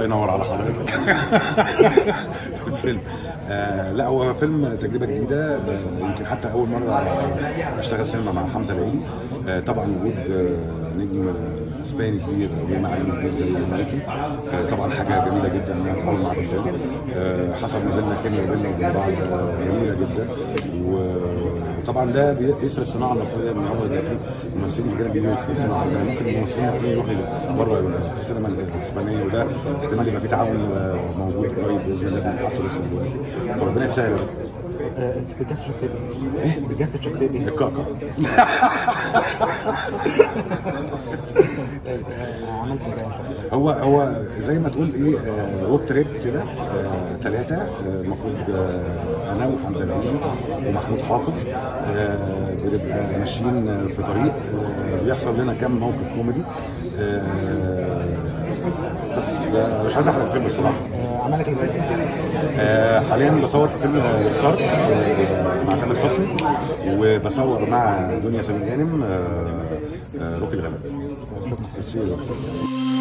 الله ينور على حضرتك في الفيلم آه لا هو فيلم تجربه جديده آه يمكن حتى اول مره اشتغل سينما مع حمزه العيني آه طبعا وجود آه نجم آه، اسباني كبير ليه معلم كبير زي الملكي آه طبعا حاجه جميله جدا ان انا اتعامل معاه في الفيلم آه حصل ما بيننا كيمياء بيننا وبين بعض آه، جميله جدا وطبعا ده بي- بيسر الصناعه المصريه ان هو يبقى في ممثلين رجاله بيجوا في الصناعه المصريه ممكن الممثلين المصريين يروحوا بره في السينما الاسبانيه وده احتمال يبقى في تعاون آه، موجود قريب باذن الله بنحطه لسه دلوقتي فربنا يسهل يا رب. آه، انت بتجسد شخصيه ايه؟ بتجسد شخصيه ايه؟ الكعكع آه، عملت ايه بقى؟ هو هو زي ما تقول ايه آه، رود تريب كده ثلاثه المفروض آه، انا وحمزه العيني ومحمود حافظ آه، بنبقى ماشيين في طريق آه، بيحصل لنا كام موقف كوميدي آه، بس ده- مش عايز احرق الفيلم الصراحه آه، عملك ايه بقى؟ آه، حاليا بصور في فيلم آه، ستارت آه، مع تامر حسني وبصور مع دنيا سمير غانم آه، آه، روكي الغلابه شكرا